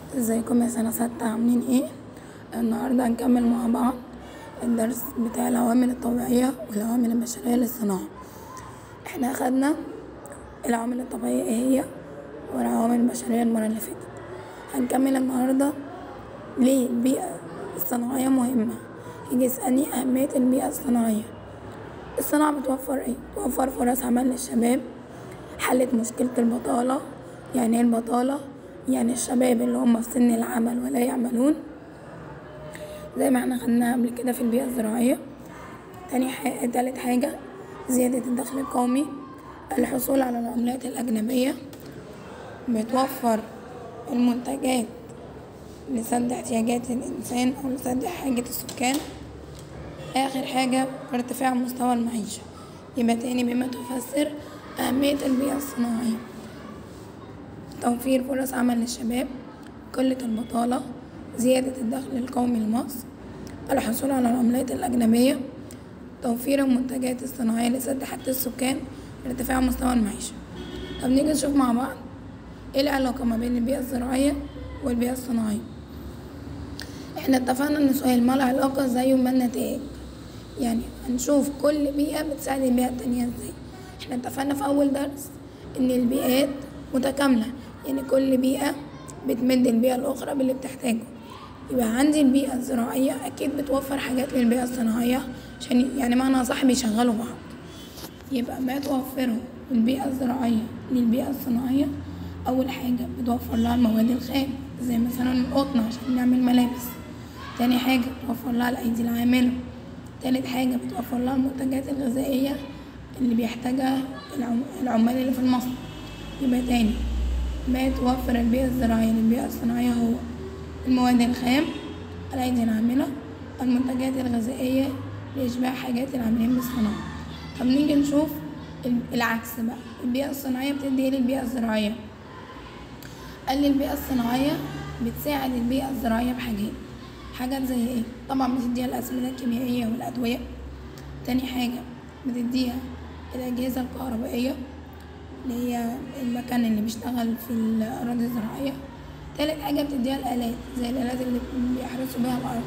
ازيكم يا سنة ستة عاملين ايه النهاردة هنكمل مع بعض الدرس بتاع العوامل الطبيعية والعوامل البشرية للصناعة احنا اخدنا العوامل الطبيعية ايه هي والعوامل البشرية المرة اللي فاتت هنكمل النهاردة ليه البيئة الصناعية مهمة يجي يسألني أهمية البيئة الصناعية الصناعة بتوفر ايه توفر فرص عمل للشباب حلت مشكلة البطالة يعني ايه البطالة يعني الشباب اللي هم في سن العمل ولا يعملون زي ما احنا خدناها قبل كده في البيئة الزراعية تاني حاجة تالت حاجة زيادة الدخل القومي الحصول على العملات الأجنبية بتوفر المنتجات لسد احتياجات الإنسان أو لسد حاجة السكان آخر حاجة ارتفاع مستوى المعيشة يبقى تاني بما تفسر أهمية البيئة الصناعية توفير فرص عمل للشباب قلة البطالة زيادة الدخل القومي لمصر الحصول على العملات الأجنبية توفير المنتجات الصناعية لسد حاجة السكان ارتفاع مستوى المعيشة طب نيجي نشوف مع بعض ايه العلاقة ما بين البيئة الزراعية والبيئة الصناعية احنا اتفقنا ان سؤال ما العلاقة زيه ما النتائج يعني هنشوف كل بيئة بتساعد البيئة التانية ازاي احنا اتفقنا في اول درس ان البيئات متكاملة يعني كل بيئة بتمد البيئة الأخرى باللي بتحتاجه يبقى عندي البيئة الزراعية أكيد بتوفر حاجات للبيئة الصناعية عشان يعني معنى صح بيشغلوا بعض يبقى ما توفره البيئة الزراعية للبيئة الصناعية أول حاجة بتوفر لها المواد الخام زي مثلا القطن عشان نعمل ملابس تاني حاجة بتوفر لها الأيدي العاملة تالت حاجة بتوفر لها المنتجات الغذائية اللي بيحتاجها العم... العمال اللي في المصنع يبقى تاني ما توفر البيئة الزراعية للبيئة الصناعية هو المواد الخام الأيدي العاملة المنتجات الغذائية لإشباع حاجات العاملين بالصناعة طب نيجي نشوف العكس بقى البيئة الصناعية بتدي ايه للبيئة الزراعية قال لي البيئة الصناعية بتساعد البيئة الزراعية بحاجات حاجات زي ايه طبعا بتديها الأسمدة الكيميائية والأدوية تاني حاجة بتديها الأجهزة الكهربائية اللي هي المكان اللي بيشتغل في الأراضي الزراعية تالت حاجة بتديها الآلات زي الآلات اللي بيحرسوا بيها الأرض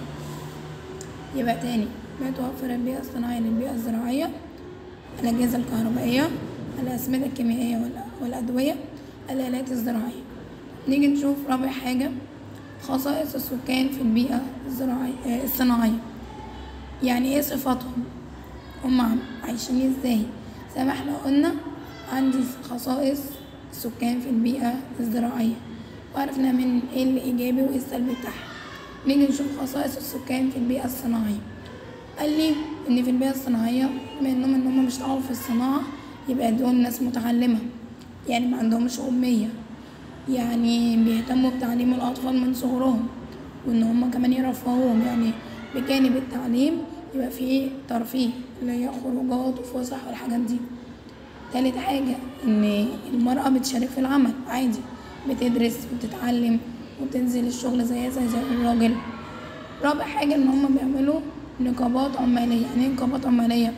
يبقى تاني ما توفر البيئة الصناعية للبيئة الزراعية الأجهزة الكهربائية الأسمدة الكيميائية والأدوية الآلات الزراعية نيجي نشوف رابع حاجة خصائص السكان في البيئة الزراعية الصناعية يعني ايه صفاتهم هم عايشين ازاي زي ما احنا قلنا عندي خصائص السكان في البيئة الزراعية وعرفنا من ايه الإيجابي وايه السلبي بتاعها نيجي نشوف خصائص السكان في البيئة الصناعية قال لي ان في البيئة الصناعية بما انهم ان هم بيشتغلوا في الصناعة يبقى دول ناس متعلمة يعني ما عندهمش أمية يعني بيهتموا بتعليم الأطفال من صغرهم وإن هما كمان يرفهوهم يعني بجانب التعليم يبقى فيه ترفيه اللي هي خروجات وفسح والحاجات دي تالت حاجة إن المرأة بتشارك في العمل عادي بتدرس وبتتعلم وبتنزل الشغل زيها زي زي الراجل رابع حاجة إن هما بيعملوا نقابات عمالية يعني ايه نقابات عمالية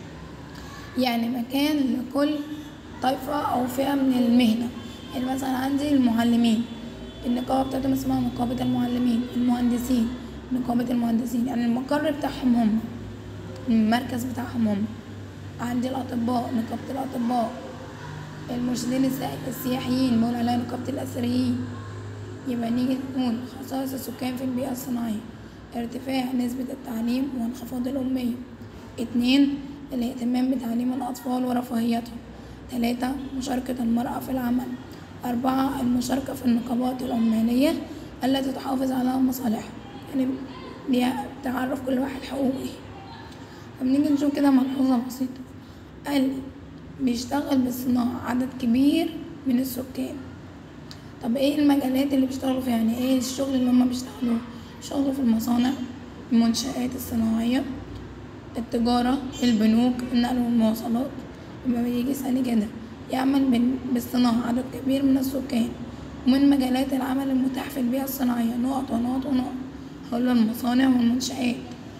يعني مكان لكل طائفة أو فئة من المهنة يعني مثلا عندي المعلمين النقابة بتاعتهم اسمها نقابة المعلمين المهندسين نقابة المهندسين يعني المقر بتاعهم هم المركز بتاعهم هم عندي الأطباء نقابة الأطباء المرشدين السياحيين بقول عليها نقابة الأثريين يبقى نيجي نقول خصائص السكان في البيئة الصناعية ارتفاع نسبة التعليم وانخفاض الأمية اتنين الاهتمام بتعليم الأطفال ورفاهيتهم تلاتة مشاركة المرأة في العمل أربعة المشاركة في النقابات العمالية التي تحافظ على مصالحها يعني بتعرف كل واحد حقوقه طب نيجي نشوف كده ملحوظة بسيطة قال بيشتغل بالصناعة عدد كبير من السكان طب ايه المجالات اللي بيشتغلوا فيها يعني ايه الشغل اللي هما بيشتغلوه شغل في المصانع المنشآت الصناعية التجارة البنوك النقل والمواصلات يبقى بيجي يسألني كده يعمل بالصناعة عدد كبير من السكان ومن مجالات العمل المتاح في البيئة الصناعية نقط ونقط ونقط هقول المصانع والمنشآت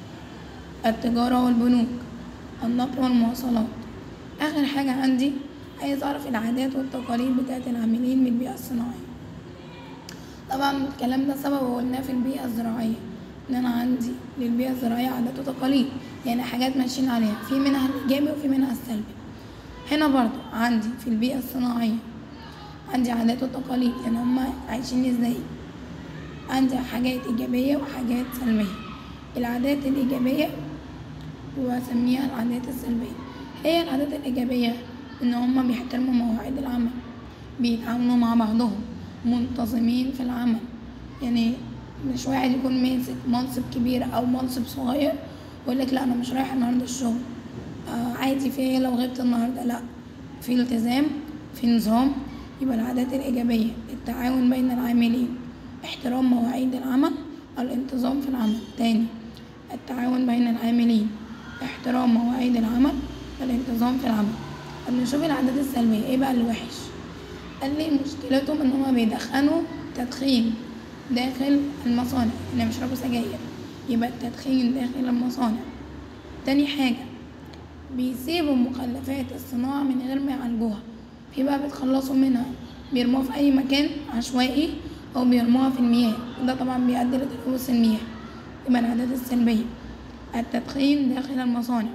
التجارة والبنوك النقل والمواصلات آخر حاجة عندي عايز أعرف العادات والتقاليد بتاعت العاملين من البيئة الصناعية طبعا الكلام ده سببه قلناه في البيئة الزراعية ان انا عندي للبيئة الزراعية عادات وتقاليد يعني حاجات ماشيين عليها في منها الايجابي وفي منها السلبي هنا برضو عندي في البيئة الصناعية عندي عادات وتقاليد يعني هما عايشين ازاي عندي حاجات ايجابية وحاجات سلبية العادات الايجابية واسميها العادات السلبية هي العادات الايجابية ان هما بيحترموا مواعيد العمل بيتعاونوا مع بعضهم منتظمين في العمل يعني مش واحد يكون ماسك منصب كبير او منصب صغير ويقول لك لا انا مش رايح النهارده الشغل آه عادي في إيه لو غبت النهارده لا في التزام في نظام يبقى العادات الايجابيه التعاون بين العاملين احترام مواعيد العمل الانتظام في العمل تاني التعاون بين العاملين احترام مواعيد العمل الانتظام في العمل طب نشوف العادات السلبيه ايه بقى اللي وحش قال لي مشكلتهم ان هما بيدخنوا تدخين داخل المصانع اللي بيشربوا سجاير يبقى التدخين داخل المصانع تاني حاجة بيسيبوا مخلفات الصناعة من غير ما يعالجوها في بقى بيتخلصوا منها بيرموها في أي مكان عشوائي أو بيرموها في المياه وده طبعا بيؤدي لتلوث المياه يبقى العادات السلبية التدخين داخل المصانع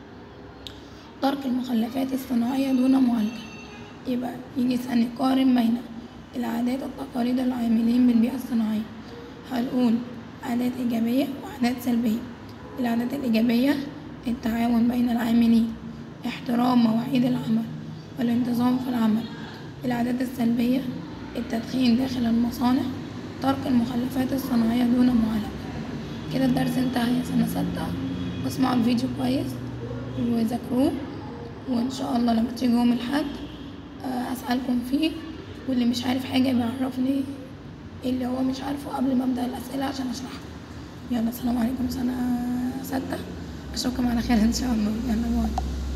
ترك المخلفات الصناعية دون معالجة يبقى يجي يسألني قارن بين العادات والتقاليد العاملين بالبيئة الصناعية هنقول عادات إيجابية وعادات سلبية العادات الإيجابية التعاون بين العاملين احترام مواعيد العمل والانتظام في العمل العادات السلبية التدخين داخل المصانع ترك المخلفات الصناعية دون معالجة كده الدرس انتهى يا سنة ستة واسمعوا الفيديو كويس وذاكروه وإن شاء الله لما تيجوا يوم الأحد آه، أسألكم فيه واللي مش عارف حاجة بيعرفني ايه اللي هو مش عارفه قبل ما أبدأ الأسئلة عشان أشرحها يلا السلام عليكم سنة ستة أشوفكم على خير إن شاء الله يلا باي